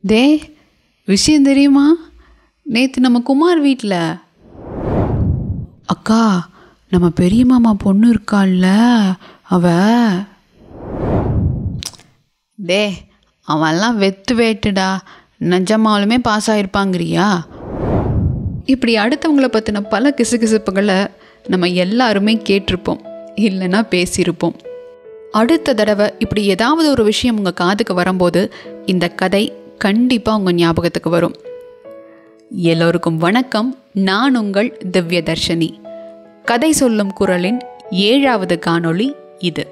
டே விஷயம் தெரியுமா நேற்று நம்ம குமார் வீட்டில் அக்கா நம்ம பெரிய மாமா பொண்ணு இருக்காள்ல அவ டே அவன்லாம் வெத்து வேட்டுடா நிஜமாலுமே பாஸ் ஆகிருப்பாங்கிறியா இப்படி அடுத்தவங்கள பற்றின பல கிசுகிசுப்புகளை நம்ம எல்லாருமே கேட்டிருப்போம் இல்லைன்னா பேசியிருப்போம் அடுத்த தடவை இப்படி ஏதாவது ஒரு விஷயம் உங்கள் காதுக்கு வரும்போது இந்த கதை கண்டிப்பாக உங்கள் ஞாபகத்துக்கு வரும் எல்லோருக்கும் வணக்கம் நான் உங்கள் திவ்ய தர்ஷினி கதை சொல்லும் குரலின் ஏழாவது காணொளி இது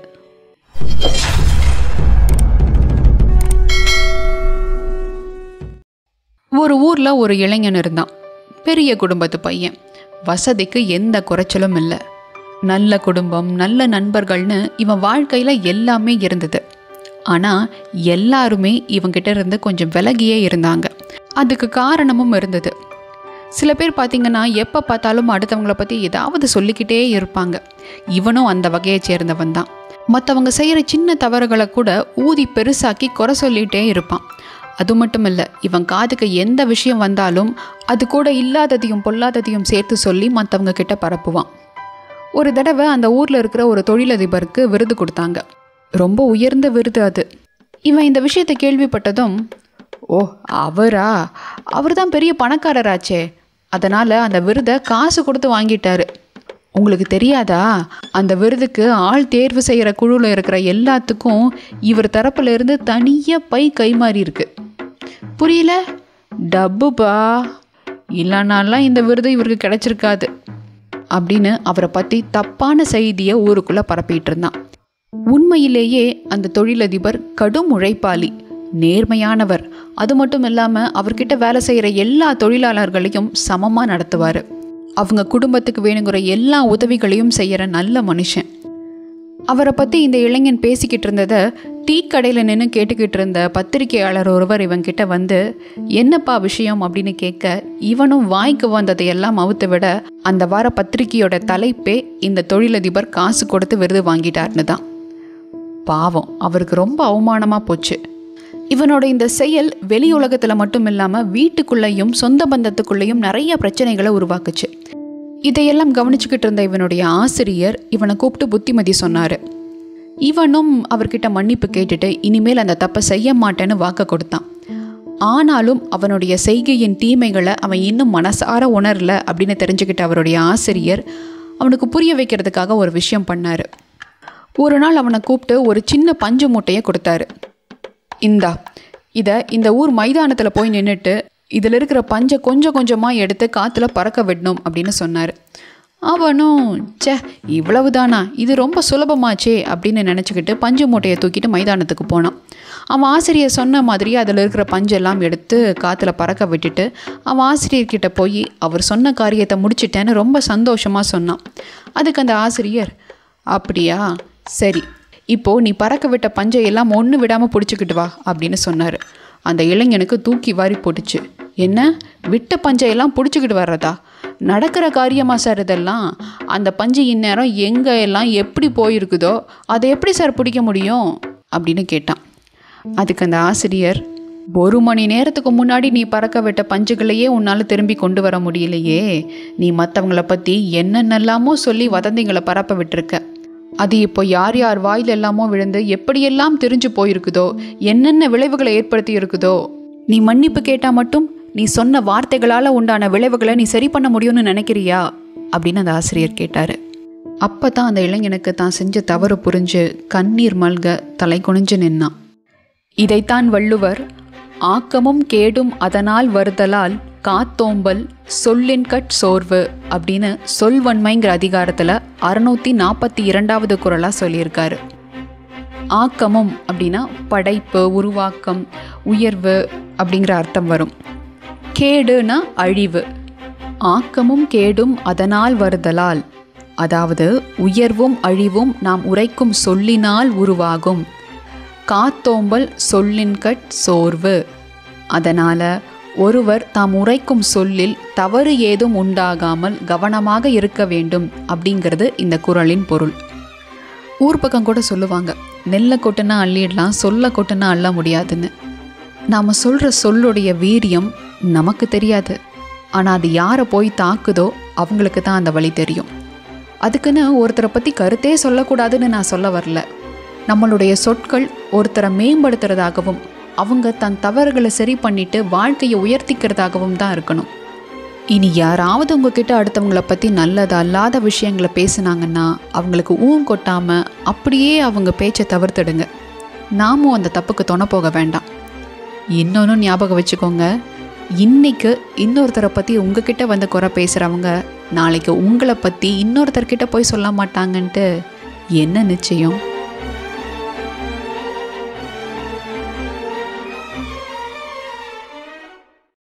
ஒரு ஊரில் ஒரு இளைஞன் இருந்தான் பெரிய குடும்பத்து பையன் வசதிக்கு எந்த குறைச்சலும் இல்லை நல்ல குடும்பம் நல்ல நண்பர்கள்னு இவன் வாழ்க்கையில் எல்லாமே இருந்தது ஆனால் எல்லாருமே இவங்கிட்ட இருந்து கொஞ்சம் விலகியே இருந்தாங்க அதுக்கு காரணமும் இருந்தது சில பேர் பார்த்தீங்கன்னா எப்போ பார்த்தாலும் அடுத்தவங்கள பற்றி ஏதாவது சொல்லிக்கிட்டே இருப்பாங்க இவனும் அந்த வகையை சேர்ந்தவன் தான் மற்றவங்க செய்கிற சின்ன தவறுகளை கூட ஊதி பெருசாக்கி குறை சொல்லிகிட்டே இருப்பான் அது மட்டும் இல்லை இவன் காதுக்கு எந்த விஷயம் வந்தாலும் அது கூட இல்லாததையும் பொல்லாததையும் சேர்த்து சொல்லி மற்றவங்க கிட்ட பரப்புவான் ஒரு தடவை அந்த ஊரில் இருக்கிற ஒரு தொழிலதிபருக்கு விருது கொடுத்தாங்க ரொம்ப உயர்ந்த விருது அது இவன் இந்த விஷயத்தை கேள்விப்பட்டதும் ஓ அவரா அவர் தான் பெரிய பணக்காரராச்சே அதனால் அந்த விருதை காசு கொடுத்து வாங்கிட்டாரு உங்களுக்கு தெரியாதா அந்த விருதுக்கு ஆள் தேர்வு செய்கிற குழுவில் இருக்கிற எல்லாத்துக்கும் இவர் தரப்புல இருந்து தனியாக பை கைமாறி இருக்கு புரியல டப்புப்பா இல்லைனாலாம் இந்த விருது இவருக்கு கிடைச்சிருக்காது அப்படின்னு அவரை பற்றி தப்பான செய்தியை ஊருக்குள்ளே பரப்பிட்டு இருந்தான் உண்மையிலேயே அந்த தொழிலதிபர் கடும் உழைப்பாளி நேர்மையானவர் அது மட்டும் இல்லாமல் அவர்கிட்ட வேலை செய்கிற எல்லா தொழிலாளர்களையும் சமமாக நடத்துவார் அவங்க குடும்பத்துக்கு வேணுங்கிற எல்லா உதவிகளையும் செய்கிற நல்ல மனுஷன் அவரை பற்றி இந்த இளைஞன் பேசிக்கிட்டு இருந்ததை டீ கடையில் நின்று கேட்டுக்கிட்டு இருந்த பத்திரிகையாளர் ஒருவர் இவன்கிட்ட வந்து என்னப்பா விஷயம் அப்படின்னு கேட்க இவனும் வாய்க்கு வந்ததையெல்லாம் அவுத்து விட அந்த வார பத்திரிகையோட தலைப்பே இந்த தொழிலதிபர் காசு கொடுத்து விருது வாங்கிட்டார்னு தான் பாவம் அவருக்கு ரொம்ப அவமானமாக போச்சு இவனோட இந்த செயல் வெளி உலகத்தில் மட்டும் இல்லாமல் வீட்டுக்குள்ளேயும் சொந்த பந்தத்துக்குள்ளேயும் நிறைய பிரச்சனைகளை உருவாக்குச்சு இதையெல்லாம் கவனிச்சுக்கிட்டு இருந்த இவனுடைய ஆசிரியர் இவனை கூப்பிட்டு புத்திமதி சொன்னார் இவனும் அவர்கிட்ட மன்னிப்பு கேட்டுட்டு இனிமேல் அந்த தப்பை செய்ய மாட்டேன்னு வாக்க கொடுத்தான் ஆனாலும் அவனுடைய செய்கையின் தீமைகளை அவன் இன்னும் மனசார உணரல அப்படின்னு தெரிஞ்சுக்கிட்ட அவருடைய ஆசிரியர் அவனுக்கு புரிய வைக்கிறதுக்காக ஒரு விஷயம் பண்ணார் ஒரு நாள் அவனை கூப்பிட்டு ஒரு சின்ன பஞ்சு மூட்டையை கொடுத்தாரு இந்தா இதை இந்த ஊர் மைதானத்தில் போய் நின்றுட்டு இதில் இருக்கிற பஞ்சை கொஞ்சம் கொஞ்சமாக எடுத்து காற்றுல பறக்க விடணும் அப்படின்னு சொன்னார் அவனும் ச்சே இவ்வளவுதானா இது ரொம்ப சுலபமாச்சே அப்படின்னு நினச்சிக்கிட்டு பஞ்சு மூட்டையை தூக்கிட்டு மைதானத்துக்கு போனான் அவன் ஆசிரியர் சொன்ன மாதிரி அதில் இருக்கிற பஞ்செல்லாம் எடுத்து காற்றுல பறக்க விட்டுட்டு அவன் ஆசிரியர்கிட்ட போய் அவர் சொன்ன காரியத்தை முடிச்சிட்டேன்னு ரொம்ப சந்தோஷமாக சொன்னான் அதுக்கு அந்த ஆசிரியர் அப்படியா சரி இப்போது நீ பறக்க விட்ட பஞ்சை எல்லாம் ஒன்று விடாமல் பிடிச்சிக்கிட்டு வா அப்படின்னு சொன்னார் அந்த இளைஞனுக்கு தூக்கி வாரி போட்டுச்சு என்ன விட்ட பஞ்சையெல்லாம் பிடிச்சிக்கிட்டு வர்றதா நடக்கிற காரியமா சார் இதெல்லாம் அந்த பஞ்சு இந்நேரம் எங்கே எல்லாம் எப்படி போயிருக்குதோ அதை எப்படி சார் பிடிக்க முடியும் அப்படின்னு கேட்டான் அதுக்கு அந்த ஆசிரியர் ஒரு மணி நேரத்துக்கு முன்னாடி நீ பறக்க விட்ட பஞ்சுகளையே உன்னால் திரும்பி கொண்டு வர முடியலையே நீ மற்றவங்கள பற்றி என்னென்னலாமோ சொல்லி வதந்திங்களை பரப்ப விட்டுருக்க அது இப்போ யார் யார் வாயில் எல்லாமோ விழுந்து எப்படியெல்லாம் தெரிஞ்சு போயிருக்குதோ என்னென்ன விளைவுகளை ஏற்படுத்தி இருக்குதோ நீ மன்னிப்பு கேட்டால் மட்டும் நீ சொன்ன வார்த்தைகளால் உண்டான விளைவுகளை நீ சரி பண்ண முடியும்னு நினைக்கிறியா அப்படின்னு அந்த ஆசிரியர் கேட்டார் அப்போ தான் அந்த இளைஞனுக்கு தான் செஞ்ச தவறு புரிஞ்சு கண்ணீர் மல்க தலை குனிஞ்சு நின்னான் இதைத்தான் வள்ளுவர் ஆக்கமும் கேடும் அதனால் வருதலால் காத்தோம்பல் சொல்லின்கட் சோர்வு அப்படின்னு சொல்வன்மைங்கிற அதிகாரத்தில் அறுநூத்தி நாற்பத்தி இரண்டாவது குரலாக சொல்லியிருக்காரு ஆக்கமும் அப்படின்னா படைப்பு உருவாக்கம் உயர்வு அப்படிங்கிற அர்த்தம் வரும் கேடுனா அழிவு ஆக்கமும் கேடும் அதனால் வருதலால் அதாவது உயர்வும் அழிவும் நாம் உரைக்கும் சொல்லினால் உருவாகும் காத்தோம்பல் சொல்லின்கட் சோர்வு அதனால் ஒருவர் தாம் உரைக்கும் சொல்லில் தவறு ஏதும் உண்டாகாமல் கவனமாக இருக்க வேண்டும் அப்படிங்கிறது இந்த குறளின் பொருள் ஊர் பக்கம் கூட சொல்லுவாங்க நெல்லை கொட்டுனா அள்ளிடலாம் சொல்ல கொட்டுனா அள்ள முடியாதுன்னு நாம் சொல்கிற சொல்லுடைய வீரியம் நமக்கு தெரியாது ஆனால் அது யாரை போய் தாக்குதோ அவங்களுக்கு தான் அந்த வழி தெரியும் அதுக்குன்னு ஒருத்தரை பற்றி கருத்தே சொல்லக்கூடாதுன்னு நான் சொல்ல வரல நம்மளுடைய சொற்கள் ஒருத்தரை மேம்படுத்துறதாகவும் அவங்க தன் தவறுகளை சரி பண்ணிட்டு வாழ்க்கையை உயர்த்திக்கிறதாகவும் தான் இருக்கணும் இனி யாராவது உங்ககிட்ட அடுத்தவங்களை பற்றி நல்லது அல்லாத விஷயங்களை பேசுனாங்கன்னா அவங்களுக்கு ஊன் கொட்டாமல் அப்படியே அவங்க பேச்சை தவிர்த்துடுங்க நாமும் அந்த தப்புக்கு துணை போக வேண்டாம் இன்னொன்று ஞாபகம் வச்சுக்கோங்க இன்னைக்கு இன்னொருத்தரை பற்றி உங்ககிட்ட வந்து குறை பேசுகிறவங்க நாளைக்கு உங்களை பற்றி இன்னொருத்தர்கிட்ட போய் சொல்ல மாட்டாங்கன்ட்டு என்ன நிச்சயம்